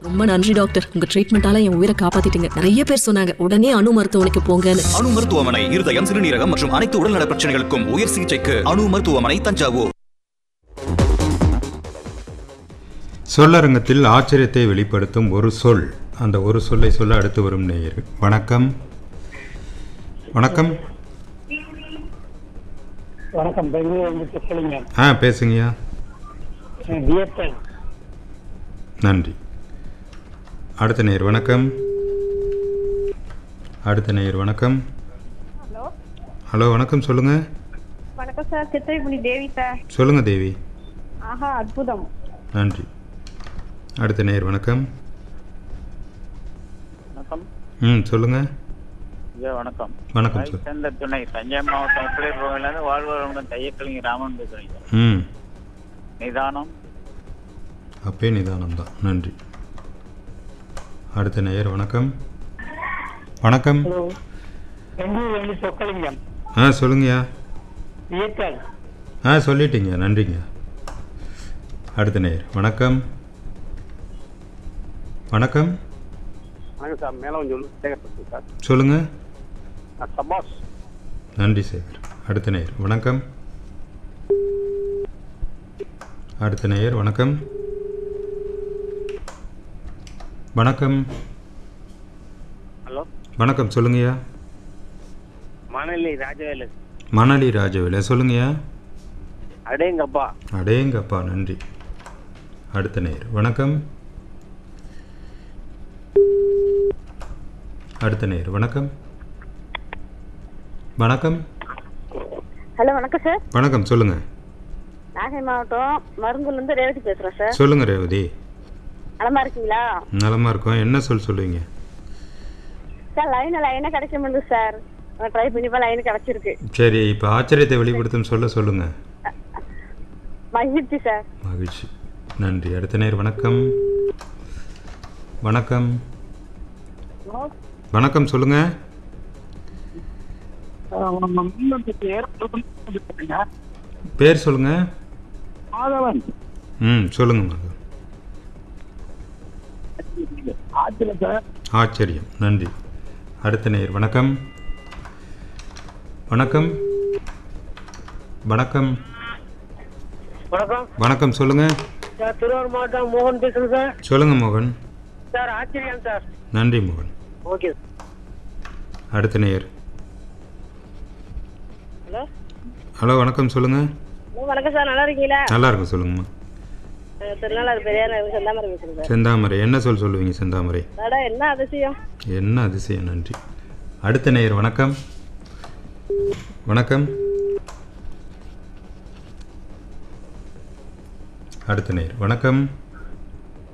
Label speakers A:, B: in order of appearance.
A: ரொம்ப நன்றி டாக்டர் உங்க ட்ரீட்மெண்டால என் உயிரை காப்பாத்திட்டீங்க நிறைய பேர் சொன்னாங்க உடனே அணு மருத்துவமனைக்கு போங்கன்னு
B: அணு மருத்துவமனை இருதயம் சிறுநீரகம் மற்றும் அனைத்து உடல்நல பிரச்சனைகளுக்கும் உயர் சிகிச்சைக்கு அணு மருத்துவமனை தஞ்சாவூர்
C: சொல்லரங்கத்தில் ஆச்சரியத்தை வெளிப்படுத்தும் ஒரு சொல் அந்த ஒரு சொல்லை சொல்ல அடுத்து வரும் நேயர் வணக்கம் வணக்கம்
D: வணக்கம் பெங்களூர் வந்து சொல்லுங்க
C: ஆ பேசுங்கய்யா
D: டிஎஸ்எல்
C: நன்றி அடுத்த நேயர் வணக்கம் அடுத்த நேயர் வணக்கம்
E: ஹலோ
C: ஹலோ வணக்கம் சொல்லுங்க
E: வணக்கம் சார் சித்திரைப்புலி தேவி சார்
C: சொல்லுங்க தேவி
E: ஆஹா அற்புதம்
C: நன்றி அடுத்த நேயர் வணக்கம்
F: வணக்கம்
C: ம் சொல்லுங்க
F: ஐயா வணக்கம்
C: வணக்கம் சார்
F: சேர்ந்த துணை தஞ்சை மாவட்டம் உப்பிலை கோவிலேருந்து வாழ்வாளருடன் தையக்கலிங்க ராமன் பேசுறீங்க
C: ம்
F: நிதானம்
C: அப்பே நிதானம் தான் நன்றி அடுத்த நேயர் வணக்கம் வணக்கம்
D: ஹலோ பெங்களூர் வந்து சொக்கலிங்கம்
C: ஆ சொல்லுங்கய்யா
D: டிஎஸ்எல்
C: ஆ சொல்லிட்டீங்க நன்றிங்க அடுத்த நேயர் வணக்கம் வணக்கம்
G: வணக்கம் சார் மேலே கொஞ்சம் சேகர் பேசுகிறேன் சார்
C: சொல்லுங்க
G: நான் சபாஸ்
C: நன்றி சேகர் அடுத்த நேயர் வணக்கம் அடுத்த நேயர் வணக்கம் வணக்கம்
G: ஹலோ
C: வணக்கம் சொல்லுங்கய்யா
G: மணலி ராஜவேலு
C: மணலி ராஜவேல சொல்லுங்கய்யா
G: அடேங்கப்பா
C: அடேங்கப்பா நன்றி அடுத்த நேர் வணக்கம் அடுத்த நேர் வணக்கம் வணக்கம்
E: ஹலோ வணக்கம் சார்
C: வணக்கம் சொல்லுங்க
E: நாகை மாவட்டம் மருங்கூர்லேருந்து ரேவதி பேசுகிறேன் சார்
C: சொல்லுங்க ரேவதி
E: நலமா இருக்கீங்களா
C: நலமா இருக்கோம் என்ன சொல் சொல்லுவீங்க
E: சார் லைன் லைனாக கிடைக்க மாட்டேங்குது சார் ட்ரை பண்ணி லைன் கிடைச்சிருக்கு
C: சரி இப்போ ஆச்சரியத்தை வெளிப்படுத்தும் சொல்ல சொல்லுங்க
E: மகிழ்ச்சி சார்
C: மகிழ்ச்சி நன்றி அடுத்த நேர் வணக்கம் வணக்கம் வணக்கம் சொல்லுங்க பேர் சொல்லுங்க
D: மாதவன்
C: ம் சொல்லுங்க மகன்
D: ஆத்துல சார்
C: ஆச்சரியம் நன்றி அடுத்த நேயர் வணக்கம் வணக்கம் வணக்கம்
D: வணக்கம்
C: வணக்கம் சொல்லுங்க
D: சார் திருவாரூர் மாவட்டம் மோகன் பேசுறேன் சார்
C: சொல்லுங்க மோகன்
D: சார் ஆச்சரியம் சார்
C: நன்றி மோகன்
D: ஓகே
C: அடுத்த நேயர்
E: ஹலோ
C: ஹலோ வணக்கம் சொல்லுங்க
E: வணக்கம் சார் நல்லா இருக்கீங்களா
C: நல்லா இருக்கும் சொல்லுங்கம்மா
E: திருநாளாறு பெரியார் செந்தாமரை பேசுகிறேன் சார்
C: செந்தாமரை என்ன சொல் சொல்லுவீங்க செந்தாமரை
E: அடா என்ன அதிசயம்
C: என்ன அதிசயம் நன்றி அடுத்த நேயர் வணக்கம் வணக்கம் அடுத்த நேயர் வணக்கம்